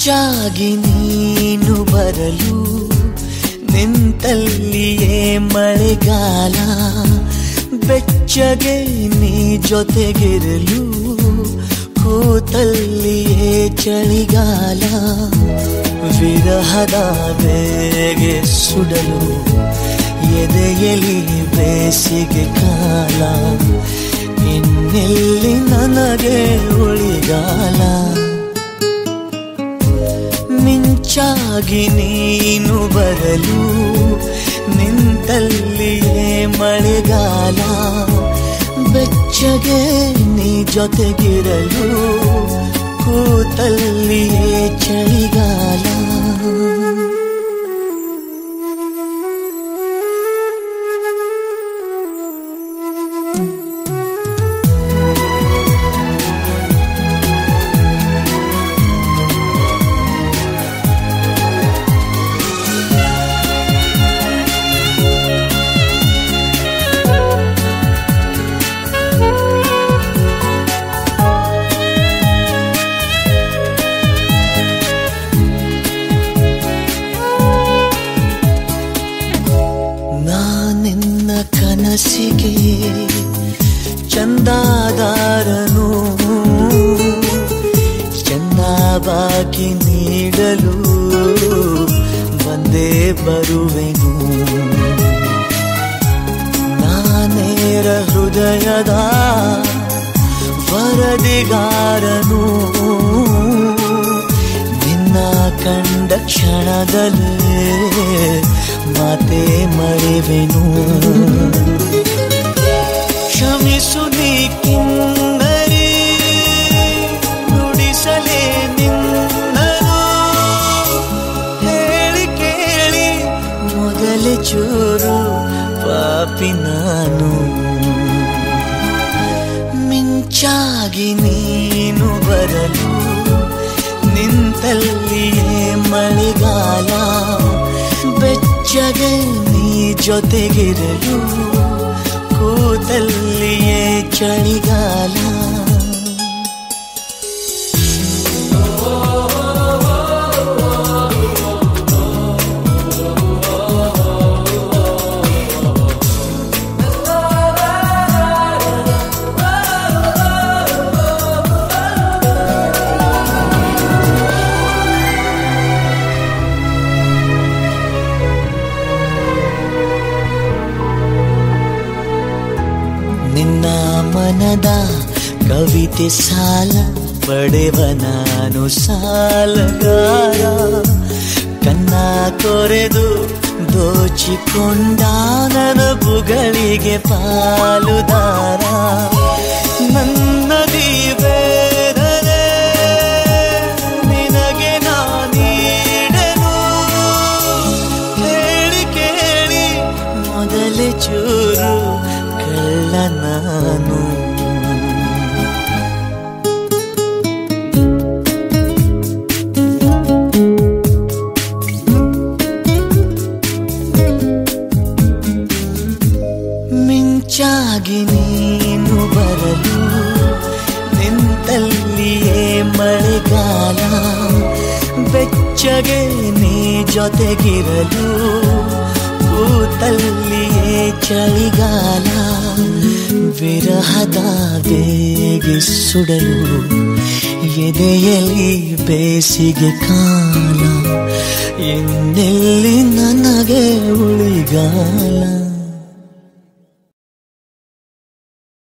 ಮಿಂಚಾಗಿ ನೀನು ಬರಲು ನಿಂತಲ್ಲಿಯೇ ಮಳೆಗಾಲ ಬೆಚ್ಚಗೆ ನೀ ಜೊತೆಗಿರಲು ಕೂತಲ್ಲಿಯೇ ಚಳಿಗಾಲ ವಿರಹದ ಬೇಗೆ ಸುಡಲು ಎದೆಯಲಿ ಬೇಸಿಗೆ ಕಾಲ ಇನ್ನೆಲ್ಲಿ ನನಗೆ ಉಳಿಗಾಲ ಮಿಂಚಾಗಿ ನೀನು ಬರಲು ನಿಂತಲ್ಲಿಯೇ ಮಳೆಗಾಲ ಬೆಚ್ಚಗೆ ನೀ ಜೊತೆಗಿರಲು ಕೂತಲ್ಲಿಯೇ ಚಳಿಗಾಲ ನಾನಿನ್ನ ಕನಸಿಗೆ ಚಂದಾದಾರನು ಚೆನ್ನಾಗಿ ನೀಡಲು ಬಂದೇ ಬರುವೆನು ನಾನೇರ ಹೃದಯದ ವರದಿಗಾರನು ನಿನ್ನ ಕಂಡ ಕ್ಷಣದಲ್ಲೇ ಮಾತೆ ಮರೆವೆನು ಕ್ಷಮಿಸು ನೀ ಕಿನ್ನರಿ ನುಡಿಸಲೇ ನಿನ್ನನು ಹೇಳಿ ಕೇಳಿ ಮೊದಲೇ ಚೂರು ಪಾಪಿ ನಾನು ಮಿಂಚಾಗಿ ನೀನು ಬರಲು ನಿಂತಲ್ಲಿಯೇ ಮಳೆಗಾಲ ಬೆಚ್ಚಗೆ ನೀ ಜೊತೆಗಿರಲು ಕೂತಲ್ಲಿಯೇ ಚಳಿಗಾಲ ನಿನ್ನ ಮನದ ಕವಿತೆ ಸಾಲ ಪಡೆವ ನಾನು ಸಾಲಗಾರ ಕನ್ನ ಕೊರೆದು ದೋಚಿಕೊಂಡ ನನ್ನ ಬುಗಳಿಗೆ ಪಾಲುದಾರ ನನ್ನದಿ ಬೇರೆ ನಿನಗೆ ನಾನೀಡನು ಹೇಳಿ ಕೇಳಿ ಮೊದಲೇ ಚೂರು ಕಳ್ಳ ನಾನು ಮಿಂಚಾಗಿ ನೀನು ಬರಲು ನಿಂತಲ್ಲಿಯೇ ಮಳೆಗಾಲ ಬೆಚ್ಚಗೆ ನೀ ಜೊತೆಗಿರಲು ಕೂತಲ್ಲಿಯೇ ಚಳಿಗಾಲ ವಿರಹದ ಬೇಗೆ ಸುಡಲು ಎದೆಯಲ್ಲಿ ಬೇಸಿಗೆ ಕಾಲ ಇನ್ನೆಲ್ಲಿ ನನಗೆ ಉಳಿಗಾಲ